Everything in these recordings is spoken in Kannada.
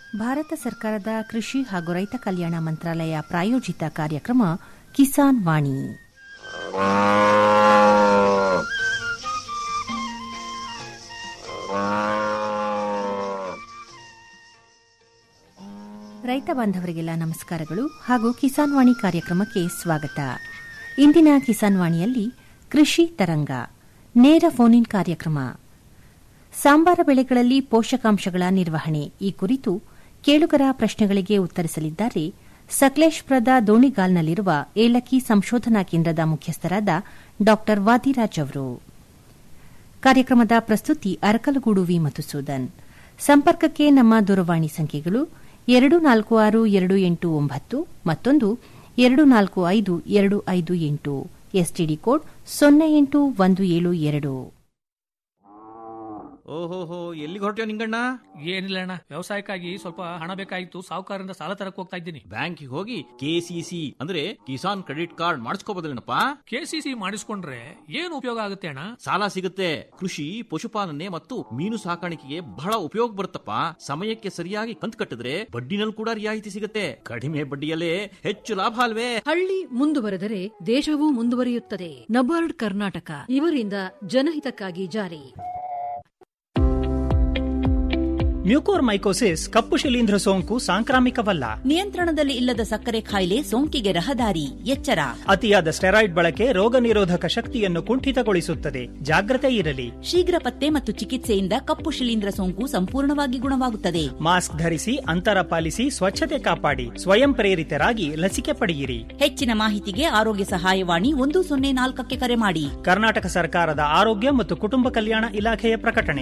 ಭಾರತ ಸರ್ಕಾರದ ಕೃಷಿ ಹಾಗೂ ರೈತ ಕಲ್ಯಾಣ ಮಂತ್ರಾಲಯ ಪ್ರಾಯೋಜಿತ ಕಾರ್ಯಕ್ರಮ ಕಿಸಾನ್ ವಾಣಿ ರೈತ ಬಾಂಧವರಿಗೆಲ್ಲ ನಮಸ್ಕಾರಗಳು ಹಾಗೂ ಕಿಸಾನ್ ವಾಣಿ ಕಾರ್ಯಕ್ರಮಕ್ಕೆ ಸ್ವಾಗತ ಇಂದಿನ ಕಿಸಾನ್ ವಾಣಿಯಲ್ಲಿ ಕೃಷಿ ತರಂಗ ನೇರ ಫೋನ್ ಇನ್ ಕಾರ್ಯಕ್ರಮ ಸಾಂಬಾರ ಬೆಳೆಗಳಲ್ಲಿ ಪೋಷಕಾಂಶಗಳ ನಿರ್ವಹಣೆ ಈ ಕುರಿತು ಕೇಳುಗರ ಪ್ರಶ್ನೆಗಳಿಗೆ ಉತ್ತರಿಸಲಿದ್ದಾರೆ ಸಕಲೇಶ್ಪುರದ ದೋಣಿಗಾಲ್ನಲ್ಲಿರುವ ಏಲಕ್ಕಿ ಸಂಶೋಧನಾ ಕೇಂದ್ರದ ಮುಖ್ಯಸ್ಥರಾದ ಡಾ ವಾದಿರಾಜ್ ಅವರು ಕಾರ್ಯಕ್ರಮದ ಪ್ರಸ್ತುತಿ ಅರಕಲಗೂಡು ವಿ ಮಧುಸೂದನ್ ಸಂಪರ್ಕಕ್ಕೆ ನಮ್ಮ ದೂರವಾಣಿ ಸಂಖ್ಯೆಗಳು ಎರಡು ನಾಲ್ಕು ಆರು ಎರಡು ಎಂಟು ಒಂಬತ್ತು ಮತ್ತೊಂದು ಎರಡು ನಾಲ್ಕು ಐದು ಎರಡು ಐದು ಎಂಟು ಎಸ್ಟಿಡಿ ಕೋಡ್ ಸೊನ್ನೆ ಎಂಟು ಒಂದು ಏಳು ಎರಡು ಓಹೋಹೋ ಎಲ್ಲಿಗೆ ಹೊರಟ್ಯೋ ನಿಂಗಣ್ಣ ಏನಿಲ್ಲ ಅಣ್ಣ ವ್ಯವಸಾಯಕ್ಕಾಗಿ ಸ್ವಲ್ಪ ಹಣ ಬೇಕಾಗಿತ್ತು ಸಾಹುಕಾರರಿಂದ ಸಾಲ ತರಕ್ ಹೋಗ್ತಾ ಇದ್ದೀನಿ ಬ್ಯಾಂಕಿಗೆ ಹೋಗಿ ಕೆಸಿಸಿ ಅಂದ್ರೆ ಕಿಸಾನ್ ಕ್ರೆಡಿಟ್ ಕಾರ್ಡ್ ಮಾಡಿಸ್ಕೋಬೋದಲ್ಲೇನಪ್ಪ ಕೆಸಿಸಿ ಮಾಡಿಸ್ಕೊಂಡ್ರೆ ಏನು ಉಪಯೋಗ ಆಗುತ್ತೆ ಅಣ್ಣ ಸಾಲ ಸಿಗುತ್ತೆ ಕೃಷಿ ಪಶುಪಾಲನೆ ಮತ್ತು ಮೀನು ಸಾಕಾಣಿಕೆಗೆ ಬಹಳ ಉಪಯೋಗ ಬರುತ್ತಪ್ಪ ಸಮಯಕ್ಕೆ ಸರಿಯಾಗಿ ಕಂತು ಕಟ್ಟಿದ್ರೆ ಬಡ್ಡಿನಲ್ಲಿ ಕೂಡ ರಿಯಾಯಿತಿ ಸಿಗುತ್ತೆ ಕಡಿಮೆ ಬಡ್ಡಿಯಲ್ಲೇ ಹೆಚ್ಚು ಲಾಭ ಅಲ್ವೇ ಹಳ್ಳಿ ಮುಂದುವರೆದರೆ ದೇಶವೂ ಮುಂದುವರಿಯುತ್ತದೆ ನಬಾರ್ಡ್ ಕರ್ನಾಟಕ ಇವರಿಂದ ಜನಹಿತಕ್ಕಾಗಿ ಜಾರಿ ಮ್ಯೂಕೋರ್ಮೈಕೋಸಿಸ್ ಕಪ್ಪು ಶಿಲೀಂಧ್ರ ಸೋಂಕು ಸಾಂಕ್ರಾಮಿಕವಲ್ಲ ನಿಯಂತ್ರಣದಲ್ಲಿ ಇಲ್ಲದ ಸಕ್ಕರೆ ಕಾಯಿಲೆ ಸೋಂಕಿಗೆ ರಹದಾರಿ ಎಚ್ಚರ ಅತಿಯಾದ ಸ್ಟೆರಾಯ್ಡ್ ಬಳಕೆ ರೋಗ ನಿರೋಧಕ ಶಕ್ತಿಯನ್ನು ಕುಂಠಿತಗೊಳಿಸುತ್ತದೆ ಜಾಗ್ರತೆ ಇರಲಿ ಶೀಘ್ರ ಪತ್ತೆ ಮತ್ತು ಚಿಕಿತ್ಸೆಯಿಂದ ಕಪ್ಪು ಶಿಲೀಂಧ್ರ ಸೋಂಕು ಸಂಪೂರ್ಣವಾಗಿ ಗುಣವಾಗುತ್ತದೆ ಮಾಸ್ಕ್ ಧರಿಸಿ ಅಂತರ ಪಾಲಿಸಿ ಸ್ವಚ್ಛತೆ ಕಾಪಾಡಿ ಸ್ವಯಂ ಪ್ರೇರಿತರಾಗಿ ಲಸಿಕೆ ಪಡೆಯಿರಿ ಹೆಚ್ಚಿನ ಮಾಹಿತಿಗೆ ಆರೋಗ್ಯ ಸಹಾಯವಾಣಿ ಒಂದು ಸೊನ್ನೆ ನಾಲ್ಕಕ್ಕೆ ಕರೆ ಮಾಡಿ ಕರ್ನಾಟಕ ಸರ್ಕಾರದ ಆರೋಗ್ಯ ಮತ್ತು ಕುಟುಂಬ ಕಲ್ಯಾಣ ಇಲಾಖೆಯ ಪ್ರಕಟಣೆ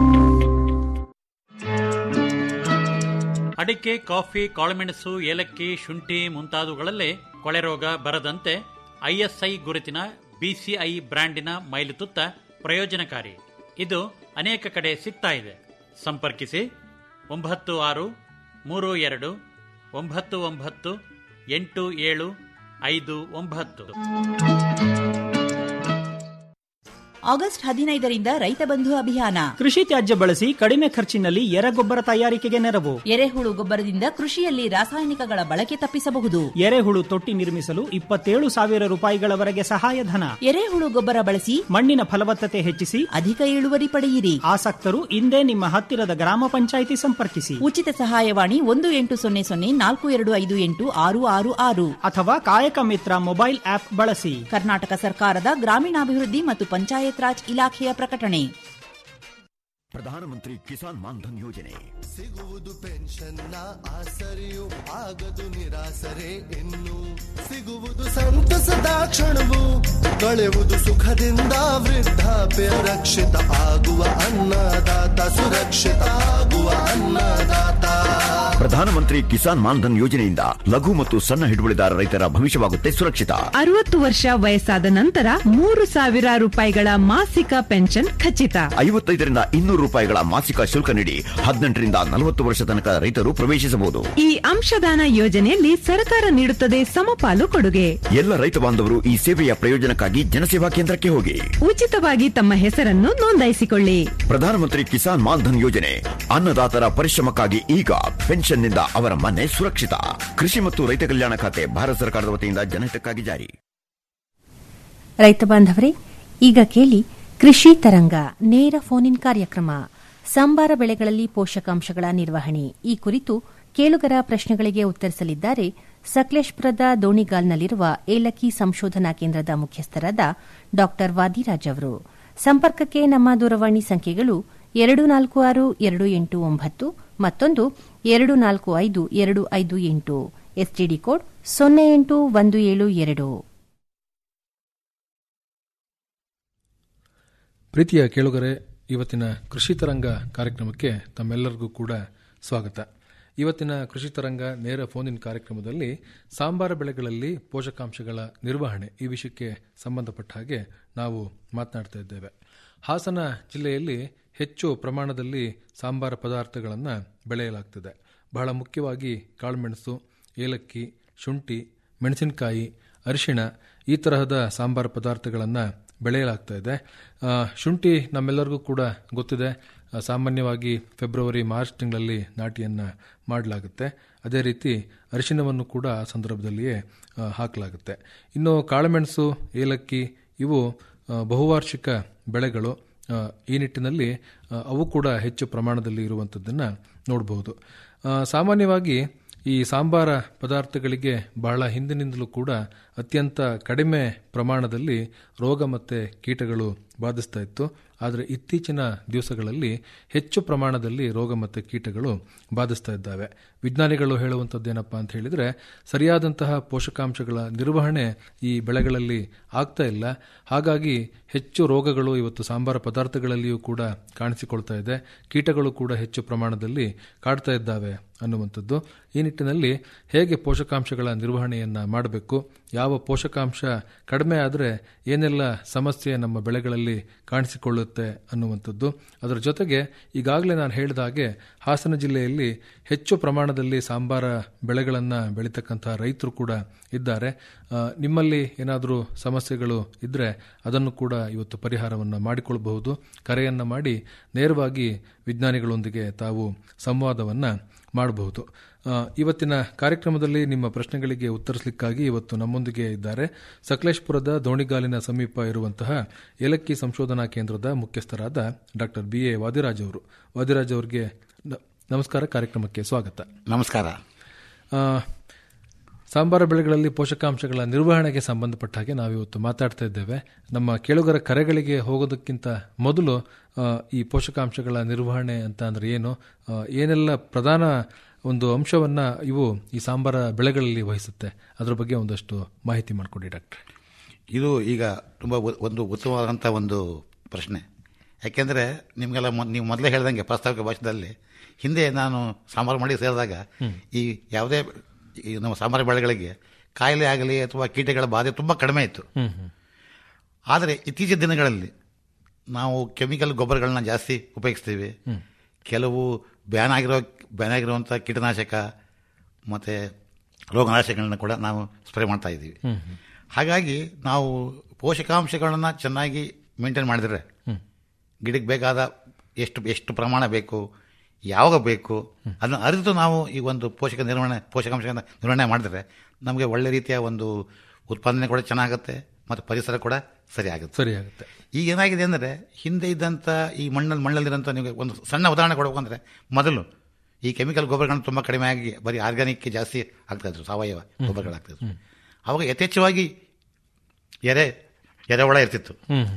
ಅಡಿಕೆ ಕಾಫಿ ಕಾಳುಮೆಣಸು ಏಲಕ್ಕಿ ಶುಂಠಿ ಮುಂತಾದವುಗಳಲ್ಲೇ ಕೊಳೆ ರೋಗ ಬರದಂತೆ ಐಎಸ್ಐ ಗುರುತಿನ ಬಿಸಿಐ ಬ್ರ್ಯಾಂಡಿನ ಮೈಲುತುತ್ತ ಪ್ರಯೋಜನಕಾರಿ ಇದು ಅನೇಕ ಕಡೆ ಸಿಗ್ತಾ ಇದೆ ಸಂಪರ್ಕಿಸಿ ಒಂಬತ್ತು ಆರು ಮೂರು ಎರಡು ಒಂಬತ್ತು ಒಂಬತ್ತು ಎಂಟು ಏಳು ಐದು ಒಂಬತ್ತು ಆಗಸ್ಟ್ ಹದಿನೈದರಿಂದ ರೈತ ಬಂಧು ಅಭಿಯಾನ ಕೃಷಿ ತ್ಯಾಜ್ಯ ಬಳಸಿ ಕಡಿಮೆ ಖರ್ಚಿನಲ್ಲಿ ಎರೆಗೊಬ್ಬರ ತಯಾರಿಕೆಗೆ ನೆರವು ಎರೆಹುಳು ಗೊಬ್ಬರದಿಂದ ಕೃಷಿಯಲ್ಲಿ ರಾಸಾಯನಿಕಗಳ ಬಳಕೆ ತಪ್ಪಿಸಬಹುದು ಎರೆಹುಳು ತೊಟ್ಟಿ ನಿರ್ಮಿಸಲು ಇಪ್ಪತ್ತೇಳು ಸಾವಿರ ರೂಪಾಯಿಗಳವರೆಗೆ ಸಹಾಯಧನ ಎರೆಹುಳು ಗೊಬ್ಬರ ಬಳಸಿ ಮಣ್ಣಿನ ಫಲವತ್ತತೆ ಹೆಚ್ಚಿಸಿ ಅಧಿಕ ಇಳುವರಿ ಪಡೆಯಿರಿ ಆಸಕ್ತರು ಇಂದೇ ನಿಮ್ಮ ಹತ್ತಿರದ ಗ್ರಾಮ ಪಂಚಾಯಿತಿ ಸಂಪರ್ಕಿಸಿ ಉಚಿತ ಸಹಾಯವಾಣಿ ಒಂದು ಎಂಟು ಸೊನ್ನೆ ಸೊನ್ನೆ ನಾಲ್ಕು ಎರಡು ಐದು ಎಂಟು ಆರು ಆರು ಆರು ಅಥವಾ ಕಾಯಕ ಮಿತ್ರ ಮೊಬೈಲ್ ಆಪ್ ಬಳಸಿ ಕರ್ನಾಟಕ ಸರ್ಕಾರದ ಗ್ರಾಮೀಣಾಭಿವೃದ್ಧಿ ಮತ್ತು ಪಂಚಾಯತ್ ರಾಜ್ ಇಲಾಖೆಯ ಪ್ರಕಟಣೆ ಪ್ರಧಾನಮಂತ್ರಿ ಕಿಸಾನ್ ಮಾನ್ಧನ್ ಯೋಜನೆ ಸಿಗುವುದು ಪೆನ್ಷನ್ನ ಆಸರೆಯು ಆಗದು ನಿರಾಸರೆ ಇನ್ನು ಸಿಗುವುದು ಸಂತಸದ ಕ್ಷಣವು ಕಳೆಯುವುದು ಸುಖದಿಂದ ವೃದ್ಧಾಪ್ಯ ರಕ್ಷಿತ ಆಗುವ ಅನ್ನದಾತ ಸುರಕ್ಷಿತ ಆಗುವ ಅನ್ನದಾತ ಪ್ರಧಾನಮಂತ್ರಿ ಕಿಸಾನ್ ಮಾನ್ಧನ್ ಯೋಜನೆಯಿಂದ ಲಘು ಮತ್ತು ಸಣ್ಣ ಹಿಡುವಳಿದಾರ ರೈತರ ಭವಿಷ್ಯವಾಗುತ್ತೆ ಸುರಕ್ಷಿತ ಅರವತ್ತು ವರ್ಷ ವಯಸ್ಸಾದ ನಂತರ ಮೂರು ಸಾವಿರ ರೂಪಾಯಿಗಳ ಮಾಸಿಕ ಪೆನ್ಷನ್ ಖಚಿತ ಐವತ್ತೈದರಿಂದ ಇನ್ನೂರು ರೂಪಾಯಿಗಳ ಮಾಸಿಕ ಶುಲ್ಕ ನೀಡಿ ಹದಿನೆಂಟರಿಂದ ನಲವತ್ತು ವರ್ಷ ತನಕ ರೈತರು ಪ್ರವೇಶಿಸಬಹುದು ಈ ಅಂಶದಾನ ಯೋಜನೆಯಲ್ಲಿ ಸರ್ಕಾರ ನೀಡುತ್ತದೆ ಸಮಪಾಲು ಕೊಡುಗೆ ಎಲ್ಲ ರೈತ ಬಾಂಧವರು ಈ ಸೇವೆಯ ಪ್ರಯೋಜನಕ್ಕಾಗಿ ಜನಸೇವಾ ಕೇಂದ್ರಕ್ಕೆ ಹೋಗಿ ಉಚಿತವಾಗಿ ತಮ್ಮ ಹೆಸರನ್ನು ನೋಂದಾಯಿಸಿಕೊಳ್ಳಿ ಪ್ರಧಾನಮಂತ್ರಿ ಕಿಸಾನ್ ಮಾನ್ಧನ್ ಯೋಜನೆ ಅನ್ನದಾತರ ಪರಿಶ್ರಮಕ್ಕಾಗಿ ಈಗ ಪೆನ್ಷನ್ನಿಂದ ಅವರ ಮನೆ ಸುರಕ್ಷಿತ ಕೃಷಿ ಮತ್ತು ರೈತ ಕಲ್ಯಾಣ ಖಾತೆ ಭಾರತ ಸರ್ಕಾರದ ವತಿಯಿಂದ ಜನಹಿತಕ್ಕಾಗಿ ಜಾರಿ ರೈತ ಬಾಂಧವರೇ ಈಗ ಕೇಳಿ ಕೃಷಿ ತರಂಗ ನೇರ ಫೋನ್ ಇನ್ ಕಾರ್ಯಕ್ರಮ ಸಾಂಬಾರ ಬೆಳೆಗಳಲ್ಲಿ ಪೋಷಕಾಂಶಗಳ ನಿರ್ವಹಣೆ ಈ ಕುರಿತು ಕೇಳುಗರ ಪ್ರಶ್ನೆಗಳಿಗೆ ಉತ್ತರಿಸಲಿದ್ದಾರೆ ಸಕಲೇಶ್ಪುರದ ದೋಣಿಗಾಲ್ನಲ್ಲಿರುವ ಏಲಕ್ಕಿ ಸಂಶೋಧನಾ ಕೇಂದ್ರದ ಮುಖ್ಯಸ್ಥರಾದ ಡಾ ವಾದಿರಾಜ್ ಅವರು ಸಂಪರ್ಕಕ್ಕೆ ನಮ್ಮ ದೂರವಾಣಿ ಸಂಖ್ಯೆಗಳು ಎರಡು ನಾಲ್ಕು ಆರು ಎರಡು ಎಂಟು ಒಂಬತ್ತು ಮತ್ತೊಂದು ಎರಡು ನಾಲ್ಕು ಐದು ಎರಡು ಐದು ಎಂಟು ಎಸ್ಟಿಡಿ ಕೋಡ್ ಸೊನ್ನೆ ಎಂಟು ಒಂದು ಏಳು ಎರಡು ಪ್ರೀತಿಯ ಕೇಳುಗರೆ ಇವತ್ತಿನ ಕೃಷಿ ತರಂಗ ಕಾರ್ಯಕ್ರಮಕ್ಕೆ ತಮ್ಮೆಲ್ಲರಿಗೂ ಕೂಡ ಸ್ವಾಗತ ಇವತ್ತಿನ ಕೃಷಿ ತರಂಗ ನೇರ ಫೋನ್ ಇನ್ ಕಾರ್ಯಕ್ರಮದಲ್ಲಿ ಸಾಂಬಾರ ಬೆಳೆಗಳಲ್ಲಿ ಪೋಷಕಾಂಶಗಳ ನಿರ್ವಹಣೆ ಈ ವಿಷಯಕ್ಕೆ ಸಂಬಂಧಪಟ್ಟ ಹಾಗೆ ನಾವು ಮಾತನಾಡ್ತಾ ಇದ್ದೇವೆ ಹಾಸನ ಜಿಲ್ಲೆಯಲ್ಲಿ ಹೆಚ್ಚು ಪ್ರಮಾಣದಲ್ಲಿ ಸಾಂಬಾರ ಪದಾರ್ಥಗಳನ್ನು ಬೆಳೆಯಲಾಗ್ತದೆ ಬಹಳ ಮುಖ್ಯವಾಗಿ ಕಾಳುಮೆಣಸು ಏಲಕ್ಕಿ ಶುಂಠಿ ಮೆಣಸಿನಕಾಯಿ ಅರಿಶಿಣ ಈ ತರಹದ ಸಾಂಬಾರ ಪದಾರ್ಥಗಳನ್ನು ಬೆಳೆಯಲಾಗ್ತಾ ಇದೆ ಆ, ಶುಂಠಿ ನಮ್ಮೆಲ್ಲರಿಗೂ ಕೂಡ ಗೊತ್ತಿದೆ ಆ, ಸಾಮಾನ್ಯವಾಗಿ ಫೆಬ್ರವರಿ ಮಾರ್ಚ್ ತಿಂಗಳಲ್ಲಿ ನಾಟಿಯನ್ನು ಮಾಡಲಾಗುತ್ತೆ ಅದೇ ರೀತಿ ಅರಿಶಿನವನ್ನು ಕೂಡ ಆ ಸಂದರ್ಭದಲ್ಲಿಯೇ ಆ, ಹಾಕಲಾಗುತ್ತೆ ಇನ್ನು ಕಾಳುಮೆಣಸು ಏಲಕ್ಕಿ ಇವು ಆ, ಬಹುವಾರ್ಷಿಕ ಬೆಳೆಗಳು ಆ, ಈ ನಿಟ್ಟಿನಲ್ಲಿ ಆ, ಅವು ಕೂಡ ಹೆಚ್ಚು ಪ್ರಮಾಣದಲ್ಲಿ ಇರುವಂಥದ್ದನ್ನು ನೋಡಬಹುದು ಆ, ಸಾಮಾನ್ಯವಾಗಿ ಈ ಸಾಂಬಾರ ಪದಾರ್ಥಗಳಿಗೆ ಬಹಳ ಹಿಂದಿನಿಂದಲೂ ಕೂಡ ಅತ್ಯಂತ ಕಡಿಮೆ ಪ್ರಮಾಣದಲ್ಲಿ ರೋಗ ಮತ್ತು ಕೀಟಗಳು ಬಾಧಿಸ್ತಾ ಇತ್ತು ಆದರೆ ಇತ್ತೀಚಿನ ದಿವಸಗಳಲ್ಲಿ ಹೆಚ್ಚು ಪ್ರಮಾಣದಲ್ಲಿ ರೋಗ ಮತ್ತು ಕೀಟಗಳು ಬಾಧಿಸ್ತಾ ಇದ್ದಾವೆ ವಿಜ್ಞಾನಿಗಳು ಹೇಳುವಂಥದ್ದೇನಪ್ಪ ಅಂತ ಹೇಳಿದರೆ ಸರಿಯಾದಂತಹ ಪೋಷಕಾಂಶಗಳ ನಿರ್ವಹಣೆ ಈ ಬೆಳೆಗಳಲ್ಲಿ ಆಗ್ತಾ ಇಲ್ಲ ಹಾಗಾಗಿ ಹೆಚ್ಚು ರೋಗಗಳು ಇವತ್ತು ಸಾಂಬಾರ ಪದಾರ್ಥಗಳಲ್ಲಿಯೂ ಕೂಡ ಕಾಣಿಸಿಕೊಳ್ತಾ ಇದೆ ಕೀಟಗಳು ಕೂಡ ಹೆಚ್ಚು ಪ್ರಮಾಣದಲ್ಲಿ ಕಾಡ್ತಾ ಇದ್ದಾವೆ ಅನ್ನುವಂಥದ್ದು ಈ ನಿಟ್ಟಿನಲ್ಲಿ ಹೇಗೆ ಪೋಷಕಾಂಶಗಳ ನಿರ್ವಹಣೆಯನ್ನು ಮಾಡಬೇಕು ಯಾವ ಪೋಷಕಾಂಶ ಕಡಿಮೆ ಆದರೆ ಏನೆಲ್ಲ ಸಮಸ್ಯೆ ನಮ್ಮ ಬೆಳೆಗಳಲ್ಲಿ ಕಾಣಿಸಿಕೊಳ್ಳುತ್ತೆ ಅನ್ನುವಂಥದ್ದು ಅದರ ಜೊತೆಗೆ ಈಗಾಗಲೇ ನಾನು ಹೇಳಿದ ಹಾಗೆ ಹಾಸನ ಜಿಲ್ಲೆಯಲ್ಲಿ ಹೆಚ್ಚು ಪ್ರಮಾಣದಲ್ಲಿ ಸಾಂಬಾರ ಬೆಳೆಗಳನ್ನು ಬೆಳೀತಕ್ಕಂತಹ ರೈತರು ಕೂಡ ಇದ್ದಾರೆ ಆ, ನಿಮ್ಮಲ್ಲಿ ಏನಾದರೂ ಸಮಸ್ಯೆಗಳು ಇದ್ದರೆ ಅದನ್ನು ಕೂಡ ಇವತ್ತು ಪರಿಹಾರವನ್ನು ಮಾಡಿಕೊಳ್ಳಬಹುದು ಕರೆಯನ್ನು ಮಾಡಿ ನೇರವಾಗಿ ವಿಜ್ಞಾನಿಗಳೊಂದಿಗೆ ತಾವು ಸಂವಾದವನ್ನು ಮಾಡಬಹುದು ಆ, ಇವತ್ತಿನ ಕಾರ್ಯಕ್ರಮದಲ್ಲಿ ನಿಮ್ಮ ಪ್ರಶ್ನೆಗಳಿಗೆ ಉತ್ತರಿಸಲಿಕ್ಕಾಗಿ ಇವತ್ತು ನಮ್ಮೊಂದಿಗೆ ಇದ್ದಾರೆ ಸಕಲೇಶ್ಪುರದ ದೋಣಿಗಾಲಿನ ಸಮೀಪ ಇರುವಂತಹ ಏಲಕ್ಕಿ ಸಂಶೋಧನಾ ಕೇಂದ್ರದ ಮುಖ್ಯಸ್ಥರಾದ ಡಾಕ್ಟರ್ ಬಿ ಎ ವಾದಿರಾಜ್ ಅವರು ವಾದಿರಾಜ್ ಅವರಿಗೆ ನ- ನಮಸ್ಕಾರ ಕಾರ್ಯಕ್ರಮಕ್ಕೆ ಸ್ವಾಗತ ನಮಸ್ಕಾರ ಆ, ಸಾಂಬಾರ ಬೆಳೆಗಳಲ್ಲಿ ಪೋಷಕಾಂಶಗಳ ನಿರ್ವಹಣೆಗೆ ಸಂಬಂಧಪಟ್ಟ ಹಾಗೆ ನಾವಿವತ್ತು ಮಾತಾಡ್ತಾ ಇದ್ದೇವೆ ನಮ್ಮ ಕೇಳುಗರ ಕರೆಗಳಿಗೆ ಹೋಗೋದಕ್ಕಿಂತ ಮೊದಲು ಆ, ಈ ಪೋಷಕಾಂಶಗಳ ನಿರ್ವಹಣೆ ಅಂತ ಅಂದ್ರೆ ಏನು ಆ, ಏನೆಲ್ಲ ಪ್ರಧಾನ ಒಂದು ಅಂಶವನ್ನ ಇವು ಈ ಸಾಂಬಾರ ಬೆಳೆಗಳಲ್ಲಿ ವಹಿಸುತ್ತೆ ಅದ್ರ ಬಗ್ಗೆ ಒಂದಷ್ಟು ಮಾಹಿತಿ ಮಾಡಿಕೊಡಿ ಡಾಕ್ಟರ್ ಇದು ಈಗ ತುಂಬ ಉ- ಒಂದು ಉತ್ತಮವಾದಂಥ ಒಂದು ಪ್ರಶ್ನೆ ಯಾಕೆಂದರೆ ನಿಮಗೆಲ್ಲ ಮೊ- ನೀವು ಮೊದಲೇ ಹೇಳ್ದಂಗೆ ಪ್ರಾಸ್ತಾವಿಕ ಭಾಷೆದಲ್ಲಿ ಹಿಂದೆ ನಾನು ಸಾಂಬಾರು ಮಾಡಿ ಸೇರಿದಾಗ ಈ ಯಾವುದೇ ಈ ನಮ್ಮ ಸಾಂಬಾರು ಬೆಳೆಗಳಿಗೆ ಕಾಯಿಲೆ ಆಗಲಿ ಅಥವಾ ಕೀಟಗಳ ಬಾಧೆ ತುಂಬ ಕಡಿಮೆ ಇತ್ತು ಆದರೆ ಇತ್ತೀಚಿನ ದಿನಗಳಲ್ಲಿ ನಾವು ಕೆಮಿಕಲ್ ಗೊಬ್ಬರಗಳನ್ನ ಜಾಸ್ತಿ ಉಪಯೋಗಿಸ್ತೀವಿ ಕೆಲವು ಬ್ಯಾನ್ ಆಗಿರೋ ಬ್ಯಾನ್ ಆಗಿರುವಂಥ ಕೀಟನಾಶಕ ಮತ್ತು ರೋಗನಾಶಕಗಳನ್ನ ಕೂಡ ನಾವು ಸ್ಪ್ರೇ ಮಾಡ್ತಾ ಇದ್ದೀವಿ ಹಾಗಾಗಿ ನಾವು ಪೋಷಕಾಂಶಗಳನ್ನು ಚೆನ್ನಾಗಿ ಮೇಂಟೈನ್ ಮಾಡಿದರೆ ಗಿಡಕ್ಕೆ ಬೇಕಾದ ಎಷ್ಟು ಎಷ್ಟು ಪ್ರಮಾಣ ಬೇಕು ಯಾವಾಗ ಬೇಕು ಅದನ್ನು ಅರಿತು ನಾವು ಈ ಒಂದು ಪೋಷಕ ನಿರ್ವಹಣೆ ಪೋಷಕಾಂಶಗಳ ನಿರ್ವಹಣೆ ಮಾಡಿದ್ರೆ ನಮಗೆ ಒಳ್ಳೆ ರೀತಿಯ ಒಂದು ಉತ್ಪಾದನೆ ಕೂಡ ಚೆನ್ನಾಗುತ್ತೆ ಮತ್ತು ಪರಿಸರ ಕೂಡ ಸರಿ ಆಗುತ್ತೆ ಸರಿ ಆಗುತ್ತೆ ಈಗ ಏನಾಗಿದೆ ಅಂದರೆ ಹಿಂದೆ ಇದ್ದಂಥ ಈ ಮಣ್ಣಲ್ಲಿ ಮಣ್ಣಲ್ಲಿರೋಂಥ ನಿಮಗೆ ಒಂದು ಸಣ್ಣ ಉದಾಹರಣೆ ಕೊಡಬೇಕು ಅಂದರೆ ಮೊದಲು ಈ ಕೆಮಿಕಲ್ ಗೊಬ್ಬರಗಳನ್ನು ತುಂಬ ಕಡಿಮೆ ಆಗಿ ಬರೀ ಆರ್ಗ್ಯಾನಿಕ್ ಜಾಸ್ತಿ ಆಗ್ತಾ ಇದ್ರು ಸಾವಯವ ಗೊಬ್ಬರಗಳಾಗ್ತಿದ್ರು ಅವಾಗ ಯಥೇಚ್ಛವಾಗಿ ಎರೆ ಎರೆಹುಳ ಇರ್ತಿತ್ತು